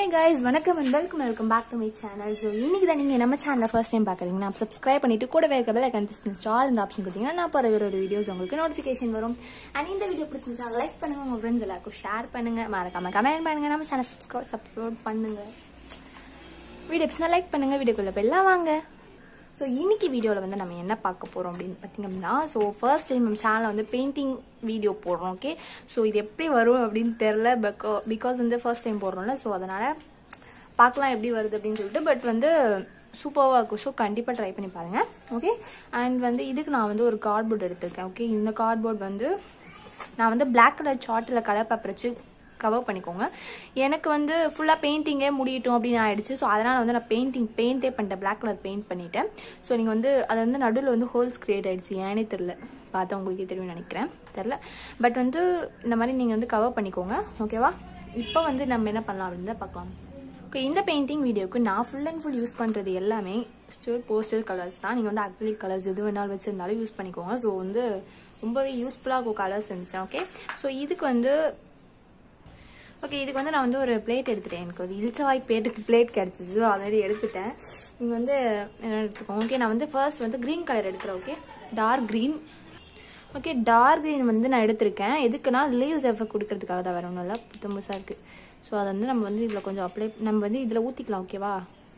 guys வணக்கம் and welcome welcome back to my channel so இன்னைக்கு தான் நீங்கள் நம்ம சேனலை ஃபர்ஸ்ட் டைம் பார்க்குறீங்கன்னா சப்ஸ்கிரைப் பண்ணிட்டு கூட இருக்க பெல் ஐக்கன் ப்ரெஸ் பண்ணி ஆல் இந்த ஆப்ஷன் கொடுத்தீங்கன்னா நான் போகிற ஒரு வீடியோஸ் உங்களுக்கு நோட்டிஃபிகேஷன் வரும் அண்ட் இந்த வீடியோ பிடிச்சிருந்தா லைக் பண்ணுங்க உங்கள் ஃப்ரெண்ட்ஸ் எல்லாருக்கும் ஷேர் பண்ணுங்க மறக்காம கமெண்ட் பண்ணுங்க நம்ம சேனல் சப்ஸ்கிரைப் சப்ஸ்கிரைப் பண்ணுங்க வீடியோ பிடிச்சிருந்தா லைக் பண்ணுங்க வீடியோக்குள்ள போய் வாங்க ஸோ இன்னைக்கு வீடியோவில் வந்து நம்ம என்ன பார்க்க போகிறோம் அப்படின்னு பார்த்தீங்க அப்படின்னா ஸோ ஃபர்ஸ்ட் டைம் நம்ம சேனலில் வந்து பெயிண்டிங் வீடியோ போடுறோம் ஓகே ஸோ இது எப்படி வரும் அப்படின்னு தெரில பக்கோ பிகாஸ் வந்து ஃபர்ஸ்ட் டைம் போடுறோம்ல ஸோ அதனால் பார்க்கலாம் எப்படி வருது அப்படின்னு சொல்லிட்டு பட் வந்து சூப்பராக இருக்கும் ஸோ கண்டிப்பாக ட்ரை பண்ணி பாருங்கள் ஓகே அண்ட் வந்து இதுக்கு நான் வந்து ஒரு கார்ட்போர்ட் எடுத்திருக்கேன் ஓகே இந்த கார்ட்போர்ட் வந்து நான் வந்து பிளாக் கலர் சார்ட்டில் கலர் பேப்பர் வச்சு கவர் பண்ணிக்கோங்க எனக்கு வந்து ஃபுல்லாக பெயிண்டிங்கே முடியட்டும் அப்படின்னு ஆயிடுச்சு ஸோ அதனால் வந்து நான் பெயிண்டிங் பெயிண்டே பண்ணிட்டேன் பிளாக் கலர் பெயிண்ட் பண்ணிட்டேன் ஸோ நீங்கள் வந்து அது வந்து நடுவில் வந்து ஹோல்ஸ் கிரியேட் ஆயிடுச்சு ஏனே தெரில பார்த்தா உங்களுக்கே தெரியும் நினைக்கிறேன் தெரில பட் வந்து இந்த மாதிரி நீங்கள் வந்து கவர் பண்ணிக்கோங்க ஓகேவா இப்போ வந்து நம்ம என்ன பண்ணலாம் அப்படின்னு தான் பார்க்கலாம் ஓகே இந்த பெயிண்டிங் வீடியோக்கு நான் ஃபுல் அண்ட் ஃபுல் யூஸ் பண்ணுறது எல்லாமே போஸ்டர் கலர்ஸ் தான் நீங்கள் வந்து அக்ரிலிக் கலர்ஸ் எது வேணாலும் வச்சுருந்தாலும் யூஸ் பண்ணிக்கோங்க ஸோ வந்து ரொம்பவே யூஸ்ஃபுல்லாக இருக்கும் கலர்ஸ் இருந்துச்சு ஓகே ஸோ இதுக்கு வந்து ஓகே இதுக்கு வந்து நான் வந்து ஒரு பிளேட் எடுத்துட்டேன் எனக்கு ஒரு இல்ச்சவாய் பேட்டுக்கு பிளேட் கிடச்சிச்சு ஸோ ஆல்ரெடி எடுத்துட்டேன் நீங்கள் வந்து என்ன எடுத்துக்கோங்க ஓகே நான் வந்து ஃபர்ஸ்ட் வந்து க்ரீன் கலர் எடுக்கிறேன் okay dark green okay dark green வந்து நான் எடுத்திருக்கேன் எதுக்குன்னா லீவ்ஸ் எஃபெக்ட் கொடுக்கறதுக்காக தான் வேற ஒன்றும் இல்லை புத்தம்புசாக இருக்குது ஸோ அதை வந்து நம்ம வந்து இதில் கொஞ்சம் அப்ளை நம்ம வந்து இதில் ஊற்றிக்கலாம் ஓகேவா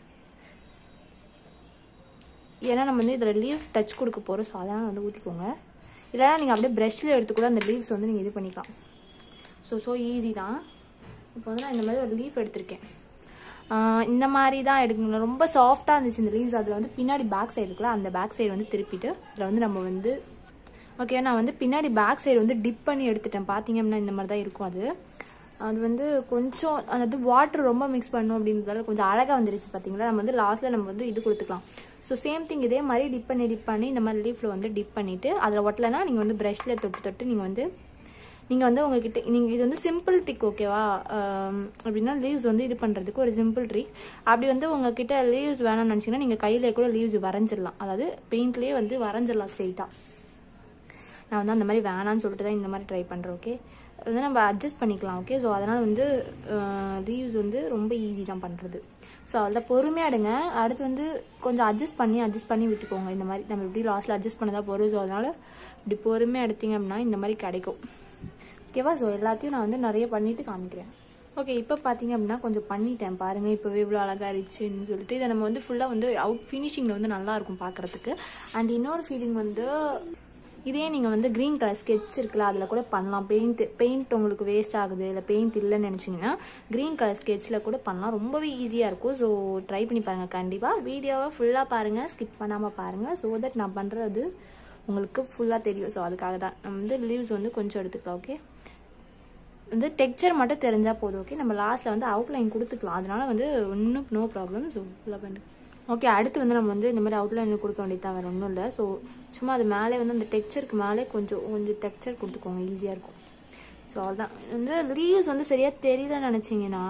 ஏன்னா நம்ம வந்து இதில் லீவ் டச் கொடுக்க போகிறோம் ஸோ அதெல்லாம் வந்து ஊற்றிக்கோங்க இல்லைனா நீங்கள் அப்படியே ப்ரஷ்ல எடுத்து கூட அந்த லீவ்ஸ் வந்து நீங்கள் இது பண்ணிக்கலாம் ஸோ ஸோ ஈஸி தான் இப்போ வந்து நான் இந்த மாதிரி ஒரு லீஃப் எடுத்திருக்கேன் இந்த மாதிரி தான் எடுக்கணும் ரொம்ப சாஃப்டாக இருந்துச்சு இந்த லீவ்ஸ் அதில் வந்து பின்னாடி பேக் சைடு இருக்குல்ல அந்த பேக் சைடு வந்து திருப்பிட்டு இதில் வந்து நம்ம வந்து ஓகே நான் வந்து பின்னாடி பேக் சைடு வந்து டிப் பண்ணி எடுத்துட்டேன் பார்த்தீங்க அப்படின்னா இந்த மாதிரி தான் இருக்கும் அது அது வந்து கொஞ்சம் அதாவது வாட்டர் ரொம்ப மிக்ஸ் பண்ணும் அப்படின்றதால கொஞ்சம் அழகாக வந்துருச்சு பார்த்தீங்களா நம்ம வந்து லாஸ்ட்டில் நம்ம வந்து இது கொடுத்துக்கலாம் ஸோ சேம் திங் இதே மாதிரி டிப் பண்ணி டிப் பண்ணி இந்த மாதிரி லீஃபில் வந்து டிப் பண்ணிவிட்டு அதில் ஒட்டலைன்னா நீங்கள் வந்து ப்ரஷில் தொட்டு தொட்டு நீங்கள் வந்து நீங்கள் வந்து உங்ககிட்ட நீங்கள் இது வந்து சிம்பிள் ட்ரிக் ஓகேவா அப்படின்னா லீவ்ஸ் வந்து இது பண்ணுறதுக்கு ஒரு சிம்பிள் ட்ரிக் அப்படி வந்து உங்ககிட்ட லீவ்ஸ் வேணும்னு நினச்சிங்கன்னா நீங்கள் கையில் கூட லீவ்ஸ் வரைஞ்சிடலாம் அதாவது பெயிண்ட்லேயே வந்து வரைஞ்சிடலாம் ஸ்ட்ரெயிட்டாக நான் வந்து அந்த மாதிரி வேணான்னு சொல்லிட்டு தான் இந்த மாதிரி ட்ரை பண்ணுறேன் ஓகே வந்து நம்ம அட்ஜஸ்ட் பண்ணிக்கலாம் ஓகே ஸோ அதனால் வந்து லீவ்ஸ் வந்து ரொம்ப ஈஸி தான் பண்ணுறது ஸோ அதில் பொறுமையாக எடுங்க அடுத்து வந்து கொஞ்சம் அட்ஜஸ்ட் பண்ணி அட்ஜஸ்ட் பண்ணி விட்டுக்கோங்க இந்த மாதிரி நம்ம எப்படி லாஸ்ட்டில் அட்ஜஸ்ட் பண்ணதான் போகிறோம் ஸோ அதனால் இப்படி பொறுமையாக எடுத்தீங்க அப்படின்னா இந்த மாதிரி கிடைக்கும் ஓகேவா ஸோ எல்லாத்தையும் நான் வந்து நிறைய பண்ணிட்டு காமிக்கிறேன் ஓகே இப்போ பார்த்தீங்க அப்படின்னா கொஞ்சம் பண்ணிட்டேன் பாருங்கள் இப்போவே இவ்வளோ அழகாக இருந்துச்சுன்னு சொல்லிட்டு இதை நம்ம வந்து ஃபுல்லாக வந்து அவுட் ஃபினிஷிங்கில் வந்து நல்லா இருக்கும் பார்க்குறதுக்கு அண்ட் இன்னொரு ஃபீலிங் வந்து இதே நீங்கள் வந்து க்ரீன் கலர் ஸ்கெட்ச் இருக்குல்ல அதில் கூட பண்ணலாம் பெயிண்ட் பெயிண்ட் உங்களுக்கு வேஸ்ட் ஆகுது இல்லை பெயிண்ட் இல்லைன்னு நினச்சிங்கன்னா க்ரீன் கலர் ஸ்கெட்சில் கூட பண்ணலாம் ரொம்பவே ஈஸியாக இருக்கும் ஸோ ட்ரை பண்ணி பாருங்கள் கண்டிப்பாக வீடியோவை ஃபுல்லாக பாருங்கள் ஸ்கிப் பண்ணாமல் பாருங்கள் ஸோ தட் நான் பண்ணுறது உங்களுக்கு ஃபுல்லாக தெரியும் ஸோ அதுக்காக தான் நம்ம வந்து லீவ்ஸ் வந்து கொஞ்சம் எடுத்துக்கலாம் ஓகே வந்து டெக்ஸ்சர் மட்டும் தெரிஞ்சால் போதும் ஓகே நம்ம லாஸ்ட்டில் வந்து அவுட்லைன் கொடுத்துக்கலாம் அதனால வந்து ஒன்றும் நோ ப்ராப்ளம் ஸோ ஃபுல்லாக பண்ணு ஓகே அடுத்து வந்து நம்ம வந்து இந்த மாதிரி அவுட்லைன் கொடுக்க வேண்டியது தான் வேறு ஒன்றும் இல்லை ஸோ சும்மா அது மேலே வந்து அந்த டெக்ஸ்சருக்கு மேலே கொஞ்சம் கொஞ்சம் டெக்ஸ்சர் கொடுத்துக்கோங்க ஈஸியாக இருக்கும் ஸோ அதுதான் வந்து லீவ்ஸ் வந்து சரியாக தெரியலன்னு நினச்சிங்கன்னா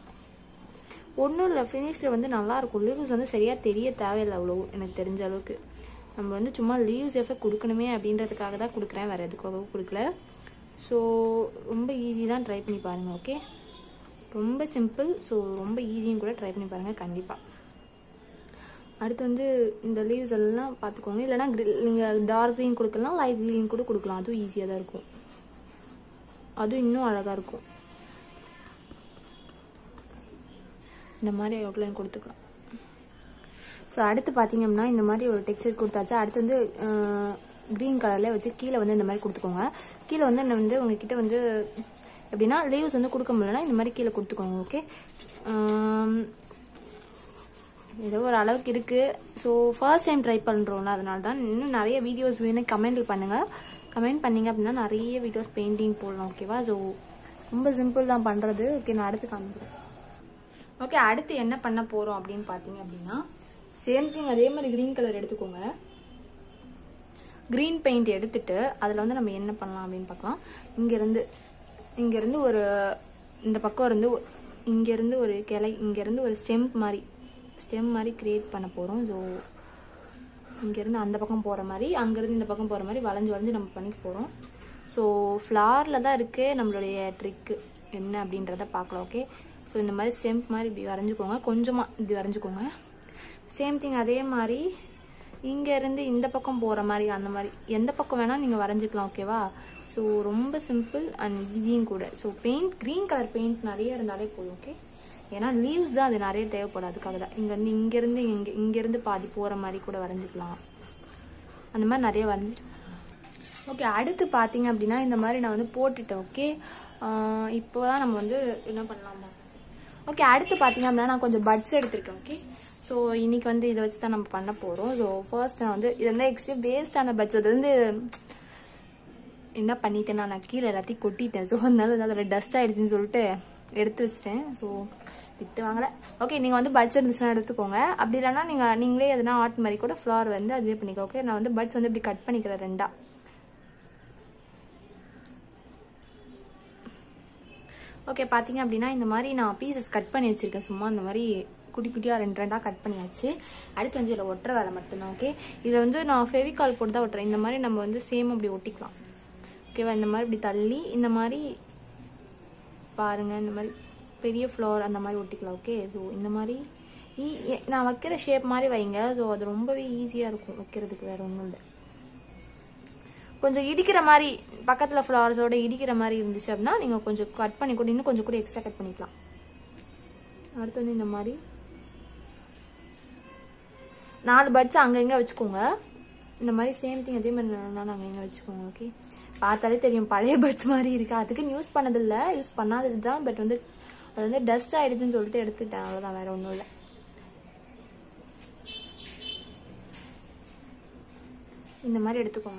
ஒன்றும் இல்லை ஃபினிஷில் வந்து நல்லாயிருக்கும் லீவ்ஸ் வந்து சரியாக தெரிய தேவையில்லை அவ்வளோ எனக்கு தெரிஞ்ச அளவுக்கு நம்ம வந்து சும்மா லீவ்ஸ் எஃபெக்ட் கொடுக்கணுமே அப்படின்றதுக்காக தான் கொடுக்குறேன் வேறு எதுக்காகவும் கொடுக்கல ஸோ ரொம்ப ஈஸி தான் ட்ரை பண்ணி பாருங்கள் ஓகே ரொம்ப சிம்பிள் ஸோ ரொம்ப ஈஸியும் கூட ட்ரை பண்ணி பாருங்கள் கண்டிப்பாக அடுத்து வந்து இந்த லீவ்ஸ் எல்லாம் பார்த்துக்கோங்க இல்லைனா நீங்கள் டார்க் க்ரீன் கொடுக்கலாம் லைட் க்ரீன் கூட கொடுக்கலாம் அதுவும் ஈஸியாக தான் இருக்கும் அதுவும் இன்னும் அழகாக இருக்கும் இந்த மாதிரி அவுட்லைன் கொடுத்துக்கலாம் ஸோ அடுத்து பார்த்தீங்கன்னா இந்த மாதிரி ஒரு டெக்ஸ்சர் கொடுத்தாச்சு அடுத்து வந்து க்ரீன் கலரில் வச்சு கீழே வந்து இந்த மாதிரி கொடுத்துக்கோங்க கீழே வந்து என்ன வந்து உங்ககிட்ட வந்து எப்படின்னா லீவ்ஸ் வந்து கொடுக்க முடியலன்னா இந்த மாதிரி கீழே கொடுத்துக்கோங்க ஓகே ஏதோ ஒரு அளவுக்கு இருக்குது ஸோ ஃபர்ஸ்ட் டைம் ட்ரை பண்ணுறோம்ல அதனால தான் இன்னும் நிறைய வீடியோஸ் வேணும் கமெண்ட் பண்ணுங்கள் கமெண்ட் பண்ணிங்க அப்படின்னா நிறைய வீடியோஸ் பெயிண்டிங் போடலாம் ஓகேவா ஸோ ரொம்ப சிம்பிள் தான் பண்ணுறது ஓகே நான் அடுத்து காமிக்கிறேன் ஓகே அடுத்து என்ன பண்ண போகிறோம் அப்படின்னு பார்த்தீங்க அப்படின்னா சேம் திங் அதே மாதிரி க்ரீன் கலர் எடுத்துக்கோங்க க்ரீன் பெயிண்ட் எடுத்துட்டு அதில் வந்து நம்ம என்ன பண்ணலாம் அப்படின்னு பார்க்கலாம் இங்கேருந்து இங்கேருந்து ஒரு இந்த பக்கம் இருந்து இங்கேருந்து ஒரு கிளை இங்கேருந்து ஒரு ஸ்டெம்ப் மாதிரி ஸ்டெம் மாதிரி க்ரியேட் பண்ண போகிறோம் ஸோ இங்கேருந்து அந்த பக்கம் போகிற மாதிரி அங்கேருந்து இந்த பக்கம் போகிற மாதிரி வளைஞ்சு வளைஞ்சு நம்ம பண்ணிக்க போகிறோம் ஸோ ஃப்ளாரில் தான் இருக்குது நம்மளுடைய ட்ரிக்கு என்ன அப்படின்றத பார்க்கலாம் ஓகே ஸோ ஸோ இந்த மாதிரி ஸ்டெம்ப் மாதிரி இப்படி வரைஞ்சிக்கோங்க கொஞ்சமாக இப்படி வரைஞ்சிக்கோங்க சேம் திங் அதே மாதிரி இங்கேருந்து இந்த பக்கம் போகிற மாதிரி அந்த மாதிரி எந்த பக்கம் வேணால் நீங்கள் வரைஞ்சிக்கலாம் ஓகேவா ஸோ ரொம்ப சிம்பிள் அண்ட் ஈஸியும் கூட so paint green colour paint நிறைய இருந்தாலே போதும் ஓகே ஏன்னா லீவ்ஸ் தான் அது நிறைய தேவைப்படும் அதுக்காக தான் இங்கேருந்து இங்கேருந்து இங்கே இங்கேருந்து பாதி போகிற மாதிரி கூட வரைஞ்சிக்கலாம் அந்த மாதிரி நிறைய வரைஞ்சிட்டு ஓகே அடுத்து பார்த்தீங்க அப்படின்னா இந்த மாதிரி நான் வந்து போட்டுட்டேன் ஓகே இப்போ தான் நம்ம வந்து என்ன பண்ணலாம் ஓகே அடுத்து பார்த்தீங்க அப்படின்னா நான் கொஞ்சம் பட்ஸ் எடுத்திருக்கேன் ஓகே ஸோ இன்னைக்கு வந்து இதை வச்சு தான் நம்ம பண்ண போகிறோம் ஸோ ஃபர்ஸ்ட் நான் வந்து இது வந்து எக்ஸ்ட்ரீம் வேஸ்டான பட்ஸ் அது வந்து என்ன பண்ணிட்டேன்னா நான் கீழே எல்லாத்தையும் கொட்டிட்டேன் ஸோ அதனால அதில் டஸ்ட் ஆயிடுச்சுன்னு சொல்லிட்டு எடுத்து வச்சிட்டேன் ஸோ திட்டு வாங்கல ஓகே நீங்கள் வந்து பட்ஸ் இருந்துச்சுன்னா எடுத்துக்கோங்க அப்படி இல்லைன்னா நீங்கள் நீங்களே எதுனா ஆர்ட் மாதிரி கூட ஃப்ளவர் வந்து அதே பண்ணிக்கோ ஓகே நான் வந்து பட்ஸ் வந்து இப்படி கட் பண்ணிக்கிறேன் ரெண்டா ஓகே பார்த்தீங்க அப்படின்னா இந்த மாதிரி நான் பீசஸ் கட் பண்ணி வச்சிருக்கேன் சும்மா இந்த மாதிரி குட்டி குட்டியாக ரெண்டு ரெண்டாக கட் பண்ணியாச்சு அடுத்து வந்து இதில் ஒட்டுற வேலை மட்டும்தான் ஓகே இதை வந்து நான் ஃபெவிகால் போட்டு தான் ஒட்டுறேன் இந்த மாதிரி நம்ம வந்து சேம் அப்படி ஒட்டிக்கலாம் ஓகேவா இந்த மாதிரி இப்படி தள்ளி இந்த மாதிரி பாருங்க இந்த மாதிரி பெரிய ஃப்ளவர் அந்த மாதிரி ஒட்டிக்கலாம் ஓகே ஸோ இந்த மாதிரி ஈ- எ- நான் வைக்கிற ஷேப் மாதிரி வைங்க ஸோ அது ரொம்பவே ஈஸியாக இருக்கும் வைக்கிறதுக்கு வேற ஒன்றும் இல்லை கொஞ்சம் இடிக்கிற மாதிரி பக்கத்தில் ஃப்ளவர்ஸோட இடிக்கிற மாதிரி இருந்துச்சு அப்படின்னா நீங்கள் கொஞ்சம் கட் பண்ணி கூட இன்னும் கொஞ்சம் கூட எக்ஸ்ட்ரா கட் பண்ணிக்கலாம் அடுத்து வந்து இந்த மாதிரி நாலு பட்ஸ் அங்கங்க வச்சுக்கோங்க இந்த மாதிரி சேம் திங் அதே மாதிரி நாலு அங்கங்க வச்சுக்கோங்க ஓகே பார்த்தாலே தெரியும் பழைய பட்ஸ் மாதிரி இருக்கு அதுக்கு யூஸ் பண்ணதில்ல யூஸ் பண்ணாதது தான் பட் வந்து அது வந்து டஸ்ட் ஆயிடுச்சுன்னு சொல்லிட்டு எடுத்துட்டேன் அவ்வளோதான் வேற ஒன்றும் இல்லை இந்த மாதிரி எடுத்துக்கோங்க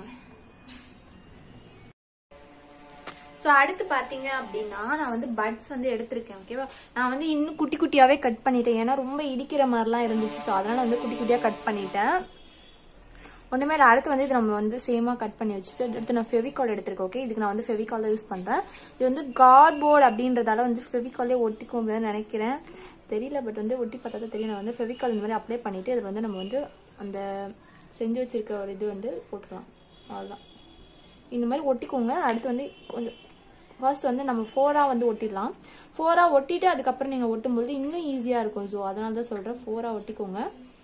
ஸோ அடுத்து பார்த்தீங்க அப்படின்னா நான் வந்து பட்ஸ் வந்து எடுத்திருக்கேன் ஓகேவா நான் வந்து இன்னும் குட்டி குட்டியாகவே கட் பண்ணிட்டேன் ஏன்னா ரொம்ப இடிக்கிற மாதிரிலாம் இருந்துச்சு ஸோ அதனால வந்து குட்டி குட்டியாக கட் பண்ணிட்டேன் ஒன்றுமே இல்லை அடுத்து வந்து இது நம்ம வந்து சேமாக கட் பண்ணி வச்சுட்டு அடுத்து நான் ஃபெவிகால் எடுத்திருக்கேன் ஓகே இதுக்கு நான் வந்து ஃபெவிகால் தான் யூஸ் பண்ணுறேன் இது வந்து கார்ட்போர்ட் அப்படின்றதால வந்து ஃபெவிகாலே ஒட்டிக்கும் அப்படின்னு நினைக்கிறேன் தெரியல பட் வந்து ஒட்டி பார்த்தா தான் தெரியும் நான் வந்து ஃபெவிகால் இந்த மாதிரி அப்ளை பண்ணிவிட்டு இதில் வந்து நம்ம வந்து அந்த செஞ்சு வச்சிருக்க ஒரு இது வந்து போட்டுக்கலாம் அவ்வளோதான் இந்த மாதிரி ஒட்டிக்கோங்க அடுத்து வந்து கொஞ்சம் ஃபர்ஸ்ட் வந்து நம்ம ஃபோராக வந்து ஒட்டிடலாம் ஃபோராக ஒட்டிட்டு அதுக்கப்புறம் நீங்கள் ஒட்டும்போது இன்னும் ஈஸியாக இருக்கும் ஸோ அதனால தான் சொல்கிறேன் ஃபோராக ஒட்டிக்கோங்க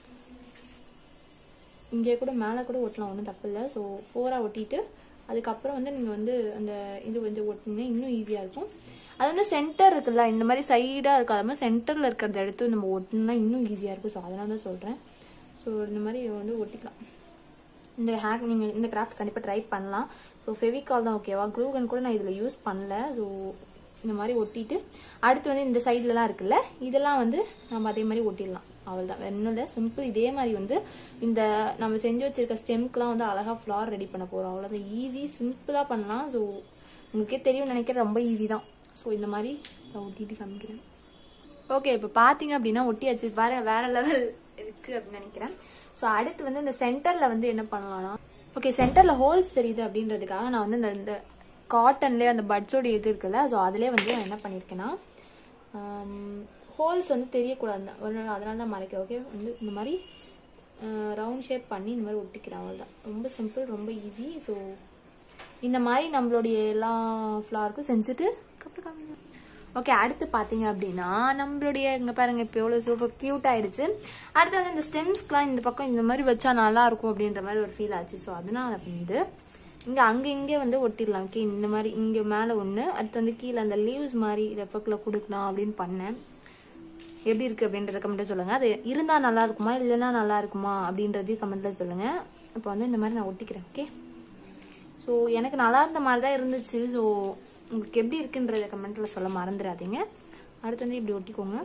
இங்கே கூட மேலே கூட ஒட்டலாம் ஒன்றும் தப்பு இல்லை ஸோ ஃபோராக ஒட்டிட்டு அதுக்கப்புறம் வந்து நீங்கள் வந்து அந்த இது வந்து ஒட்டினீங்கன்னா இன்னும் ஈஸியாக இருக்கும் அது வந்து சென்டர் இருக்குல்ல இந்த மாதிரி சைடாக இருக்காத மாதிரி சென்டரில் இருக்கிறத எடுத்து நம்ம ஒட்டினா இன்னும் ஈஸியாக இருக்கும் ஸோ அதனால தான் சொல்கிறேன் ஸோ இந்த மாதிரி வந்து ஒட்டிக்கலாம் இந்த ஹேக் நீங்கள் இந்த கிராஃப்ட் கண்டிப்பாக ட்ரை பண்ணலாம் ஸோ ஃபெவிகால் தான் ஓகேவா க்ளூகன் கூட நான் இதில் யூஸ் பண்ணல ஸோ இந்த மாதிரி ஒட்டிட்டு அடுத்து வந்து இந்த சைட்லலாம் இருக்குல்ல இதெல்லாம் வந்து நம்ம அதே மாதிரி ஒட்டிடலாம் அவ்வளோதான் வேற ஒன்றும் இல்லை சிம்பிள் இதே மாதிரி வந்து இந்த நம்ம செஞ்சு வச்சிருக்க ஸ்டெம்க்குலாம் வந்து அழகாக ஃப்ளார் ரெடி பண்ண போகிறோம் அவ்வளோதான் ஈஸி சிம்பிளாக பண்ணலாம் ஸோ உங்களுக்கே தெரியும் நினைக்கிறேன் ரொம்ப ஈஸி தான் ஸோ இந்த மாதிரி நான் ஒட்டிட்டு காமிக்கிறேன் ஓகே இப்போ பார்த்தீங்க அப்படின்னா ஒட்டியாச்சு வேற வேற லெவல் இருக்கு அப்படின்னு நினைக்கிறேன் ஸோ அடுத்து வந்து இந்த சென்டரில் வந்து என்ன பண்ணலாம்னா ஓகே சென்டரில் ஹோல்ஸ் தெரியுது அப்படின்றதுக்காக நான் வந்து இந்த இந்த காட்டன்லேயே அந்த பட்ஸோட இது இருக்குல்ல ஸோ அதிலே வந்து நான் என்ன பண்ணியிருக்கேன்னா ஹோல்ஸ் வந்து தெரியக்கூடாது ஒரு நாள் அதனால தான் மறைக்கிறேன் ஓகே வந்து இந்த மாதிரி ரவுண்ட் ஷேப் பண்ணி இந்த மாதிரி ஒட்டிக்கிறேன் அவ்வளோதான் ரொம்ப சிம்பிள் ரொம்ப ஈஸி ஸோ இந்த மாதிரி நம்மளுடைய எல்லா ஃப்ளவருக்கும் செஞ்சுட்டு அப்புறம் காமிங்க ஓகே அடுத்து பார்த்தீங்க அப்படின்னா நம்மளுடைய இங்கே பாருங்க இப்போ எவ்வளோ சூப்பர் க்யூட் ஆயிடுச்சு அடுத்து வந்து இந்த ஸ்டெம்ஸ்க்குலாம் இந்த பக்கம் இந்த மாதிரி வச்சா நல்லா இருக்கும் அப்படின்ற மாதிரி ஒரு ஃபீல் ஆச்சு ஸோ அதனால வந்து இங்கே அங்கே இங்கே வந்து ஒட்டிடலாம் ஓகே இந்த மாதிரி இங்கே மேலே ஒன்று அடுத்து வந்து கீழே அந்த லீவ்ஸ் மாதிரி ரெஃபக்கில் கொடுக்கலாம் அப்படின்னு பண்ணேன் எப்படி இருக்கு அப்படின்றத கமெண்ட்ல சொல்லுங்க அது இருந்தா நல்லா இருக்குமா இல்லைன்னா நல்லா இருக்குமா அப்படின்றதையும் கமெண்ட்ல சொல்லுங்க இப்போ வந்து இந்த மாதிரி நான் ஒட்டிக்கிறேன் ஓகே ஸோ எனக்கு நல்லா இருந்த மாதிரி தான் இருந்துச்சு ஸோ உங்களுக்கு எப்படி இருக்குன்றத கமெண்ட்ல சொல்ல மறந்துடாதீங்க அடுத்து வந்து இப்படி ஒட்டிக்கோங்க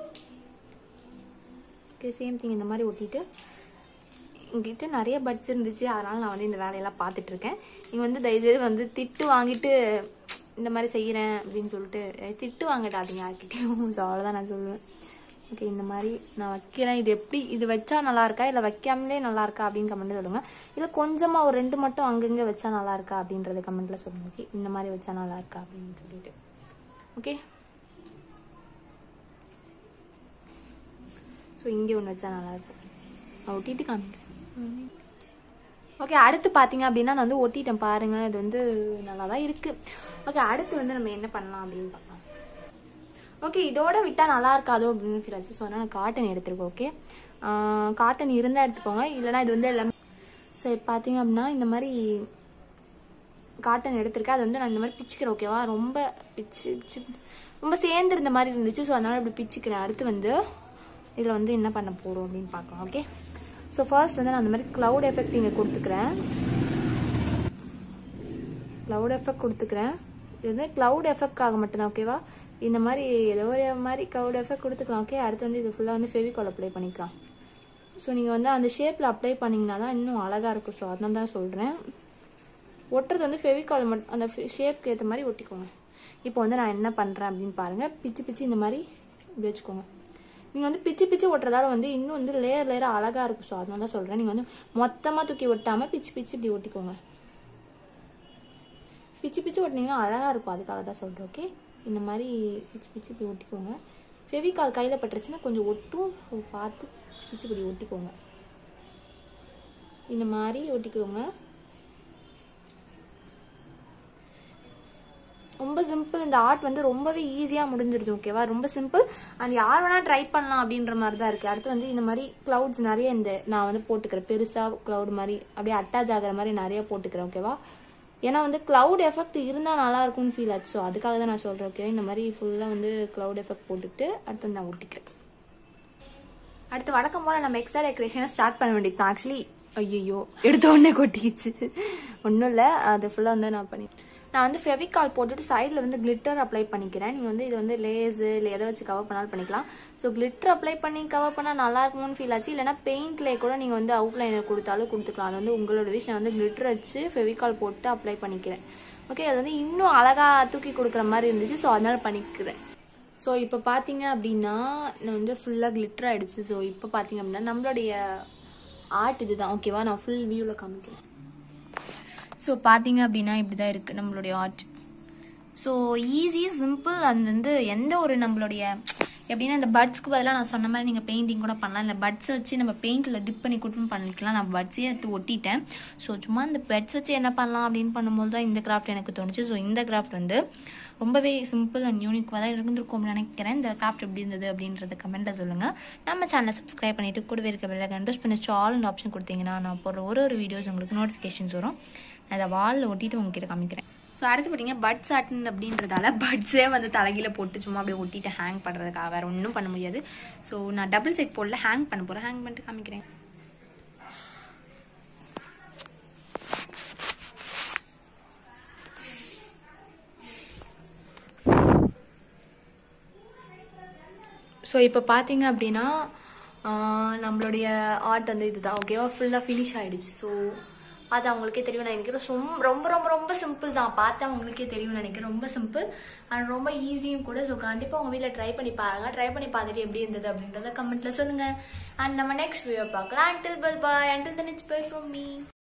ஓகே சேம் திங் இந்த மாதிரி ஒட்டிட்டு எங்கிட்ட நிறைய பட்ஸ் இருந்துச்சு அதனால நான் வந்து இந்த வேலையெல்லாம் பார்த்துட்டு இருக்கேன் நீங்கள் வந்து தயவுசெய்து வந்து திட்டு வாங்கிட்டு இந்த மாதிரி செய்கிறேன் அப்படின்னு சொல்லிட்டு அஹ் திட்டு வாங்கிடாதீங்க யார்கிட்டயும் ஸோ அவ்வளோதான் நான் சொல்லுவேன் ஓகே இந்த மாதிரி நான் வைக்கிறேன் இது எப்படி இது வச்சா நல்லா இருக்கா இல்லை வைக்காமலே நல்லா இருக்கா அப்படின்னு கமெண்ட் சொல்லுங்க இல்லை கொஞ்சமாக ஒரு ரெண்டு மட்டும் அங்கங்கே வச்சா நல்லா இருக்கா அப்படின்றத கமெண்ட்ல சொல்லுங்க ஓகே இந்த மாதிரி வச்சா நல்லா இருக்கா அப்படின்னு சொல்லிட்டு ஓகே ஸோ இங்கே ஒன்று வச்சா நல்லா இருக்கும் நான் ஒட்டிட்டு காமிக்கிறேன் ஓகே அடுத்து பார்த்தீங்க அப்படின்னா நான் வந்து ஒட்டிட்டேன் பாருங்க இது வந்து நல்லா தான் இருக்கு ஓகே அடுத்து வந்து நம்ம என்ன பண்ணலாம் அப்படின்னு பார்க்கலாம் ஓகே இதோட விட்டால் நல்லா இருக்காதோ அப்படின்னு ஃபீல் ஆச்சு ஸோ அதனால் நான் காட்டன் எடுத்துருக்கோம் ஓகே காட்டன் இருந்தால் எடுத்துக்கோங்க இல்லைனா இது வந்து எல்லாமே ஸோ இப்போ பார்த்தீங்க அப்படின்னா இந்த மாதிரி காட்டன் எடுத்திருக்கேன் அது வந்து நான் இந்த மாதிரி பிச்சுக்கிறேன் ஓகேவா ரொம்ப பிச்சு பிச்சு ரொம்ப சேர்ந்து இருந்த மாதிரி இருந்துச்சு ஸோ அதனால் இப்படி பிச்சுக்கிறேன் அடுத்து வந்து இதில் வந்து என்ன பண்ண போகிறோம் அப்படின்னு பார்க்கலாம் ஓகே ஸோ ஃபர்ஸ்ட் வந்து நான் அந்த மாதிரி க்ளவுட் எஃபெக்ட் இங்கே கொடுத்துக்கிறேன் க்ளவுட் எஃபெக்ட் கொடுத்துக்கிறேன் இது வந்து க்ளவுட் எஃபெக்ட்காக மட்டும்தான் ஓகேவா இந்த மாதிரி ஏதோ ஒரு மாதிரி க்ளவுட் எஃபெக்ட் கொடுத்துக்கலாம் ஓகே அடுத்து வந்து இது ஃபுல்லாக வந்து ஃபெவிகால் அப்ளை பண்ணிக்கலாம் ஸோ நீங்கள் வந்து அந்த ஷேப்பில் அப்ளை பண்ணிங்கன்னா தான் இன்னும் அழகாக இருக்கும் ஸோ அதனால தான் சொல்கிறேன் ஒட்டுறது வந்து ஃபெவிகால் மட்டும் அந்த ஷேப்க்கு ஏற்ற மாதிரி ஒட்டிக்கோங்க இப்போ வந்து நான் என்ன பண்ணுறேன் அப்படின்னு பாருங்கள் பிச்சு பிச்சு இந்த மாதிரி இப்படி வச்சுக்கோங்க நீங்கள் வந்து பிச்சு பிச்சு ஒட்டுறதால வந்து இன்னும் வந்து லேயர் லேயராக அழகாக இருக்கும் ஸோ அதனால தான் சொல்கிறேன் நீங்கள் வந்து மொத்தமாக தூக்கி ஒட்டாமல் பிச்சு பிச்சு இப்படி ஒட்டிக்கோங்க பிச்சு பிச்சு ஒட்டினீங்கன்னா அழகாக இருக்கும் அதுக்காக தான் சொல்கிறேன் ஓகே இந்த மாதிரி பிச்சு பிச்சு இப்படி ஒட்டிக்கோங்க ஃபெவிகால் கையில் பட்டுருச்சுன்னா கொஞ்சம் ஒட்டும் ஸோ பார்த்து பிச்சு பிச்சு இப்படி ஒட்டிக்கோங்க இந்த மாதிரி ஒட்டிக்கோங்க ரொம்ப சிம்பிள் இந்த ஆர்ட் வந்து ரொம்பவே ஈஸியாக முடிஞ்சிருச்சு ஓகேவா ரொம்ப சிம்பிள் அண்ட் யார் வேணால் ட்ரை பண்ணலாம் அப்படின்ற மாதிரி தான் இருக்குது அடுத்து வந்து இந்த மாதிரி க்ளவுட்ஸ் நிறைய இந்த நான் வந்து போட்டுக்கிறேன் பெருசாக க்ளவுட் மாதிரி அப்படியே அட்டாச் ஆகிற மாதிரி நிறைய போட்டுக்கிறேன் ஓகேவா ஏன்னா வந்து க்ளவுட் எஃபெக்ட் இருந்தால் நல்லா இருக்கும்னு ஃபீல் ஆச்சு ஸோ அதுக்காக தான் நான் சொல்கிறேன் ஓகே இந்த மாதிரி ஃபுல்லாக வந்து க்ளவுட் எஃபெக்ட் போட்டுக்கிட்டு அடுத்து வந்து நான் ஒட்டிக்கிறேன் அடுத்து வழக்கம் போல் நம்ம எக்ஸ்ட்ரா டெக்கரேஷனை ஸ்டார்ட் பண்ண வேண்டியது தான் ஆக்சுவலி ஐயோ எடுத்த உடனே கொட்டிக்கிச்சு ஒன்றும் இல்லை அது ஃபுல்லாக வந்து நான் பண்ணி நான் வந்து ஃபெவிகால் போட்டுட்டு சைடில் வந்து கிளிட்டர் அப்ளை பண்ணிக்கிறேன் நீங்கள் வந்து இது வந்து லேஸு இல்லை எதை வச்சு கவர் பண்ணாலும் பண்ணிக்கலாம் ஸோ கிளிட்டர் அப்ளை பண்ணி கவர் பண்ணால் நல்லா இருக்கும்னு ஃபீல் ஆச்சு இல்லைனா பெயிண்ட்லேயே கூட நீங்கள் வந்து அவுட்லைனர் கொடுத்தாலும் கொடுத்துக்கலாம் அது வந்து உங்களோட விஷ் நான் வந்து கிளிட்டர் வச்சு ஃபெவிகால் போட்டு அப்ளை பண்ணிக்கிறேன் ஓகே அது வந்து இன்னும் அழகாக தூக்கி கொடுக்குற மாதிரி இருந்துச்சு ஸோ அதனால பண்ணிக்கிறேன் ஸோ இப்போ பார்த்தீங்க அப்படின்னா நான் வந்து ஃபுல்லாக கிளிட்டர் ஆகிடுச்சு ஸோ இப்போ பார்த்தீங்க அப்படின்னா நம்மளுடைய ஆர்ட் இதுதான் ஓகேவா நான் ஃபுல் வியூவில் காமிக்கிறேன் ஸோ பார்த்தீங்க அப்படின்னா இப்படி தான் இருக்குது நம்மளுடைய ஆர்ட் ஸோ ஈஸி சிம்பிள் அது வந்து எந்த ஒரு நம்மளுடைய எப்படின்னா இந்த பட்ஸ்க்கு பதிலாக நான் சொன்ன மாதிரி நீங்கள் பெயிண்டிங் கூட பண்ணலாம் இல்லை பட்ஸ் வச்சு நம்ம பெயிண்டில் டிப் பண்ணி கொடுத்து பண்ணிக்கலாம் நான் பட்ஸே எடுத்து ஒட்டிட்டேன் ஸோ சும்மா இந்த பட்ஸ் வச்சு என்ன பண்ணலாம் அப்படின்னு பண்ணும்போது தான் இந்த கிராஃப்ட் எனக்கு தோணுச்சு ஸோ இந்த கிராஃப்ட் வந்து ரொம்பவே சிம்பிள் அண்ட் யூனிக்காக தான் இருந்திருக்கும் அப்படின்னு நினைக்கிறேன் இந்த கிராஃப்ட் எப்படி இருந்தது அப்படின்றத கமெண்ட்டில் சொல்லுங்கள் நம்ம சேனலை சப்ஸ்கிரைப் பண்ணிவிட்டு கூடவே இருக்க பெல்லை கண்டோஸ் பண்ணி ஆல் அந்த ஆப்ஷன் கொடுத்தீங்கன்னா நான் போடுற ஒரு ஒரு வீடியோஸ் உங்களுக்கு நோட்டிஃபிகேஷன்ஸ் வரும் நான் அதை வாலில் ஒட்டிட்டு உங்ககிட்ட காமிக்கிறேன் ஸோ அடுத்து பார்த்தீங்க பட்ஸ் ஆட்டன் அப்படின்றதால பட்ஸே வந்து தலைகீழ போட்டு சும்மா அப்படியே ஒட்டிட்டு ஹேங் பண்ணுறதுக்காக வேறு ஒன்றும் பண்ண முடியாது ஸோ நான் டபுள் சைட் போடல ஹேங் பண்ண போகிறேன் ஹேங் பண்ணிட்டு காமிக்கிறேன் ஸோ இப்போ பார்த்தீங்க அப்படின்னா நம்மளுடைய ஆர்ட் வந்து இதுதான் ஓகேவா ஃபுல்லாக ஃபினிஷ் ஆகிடுச்சு ஸோ பார்த்தா அவங்களுக்கே தெரியும் நான் நினைக்கிறேன் ரொம்ப ரொம்ப ரொம்ப ரொம்ப சிம்பிள் தான் பார்த்தா அவங்களுக்கே தெரியும் நினைக்கிறேன் ரொம்ப சிம்பிள் அண்ட் ரொம்ப ஈஸியும் கூட ஸோ கண்டிப்பாக உங்கள் வீட்டில் ட்ரை பண்ணி பாருங்க ட்ரை பண்ணி பார்த்துட்டு எப்படி இருந்தது அப்படின்றத கமெண்ட்டில் சொல்லுங்கள் அண்ட் நம்ம நெக்ஸ்ட் வீடியோ பார்க்கலாம் அண்டில் பல் bye until then it's bye from me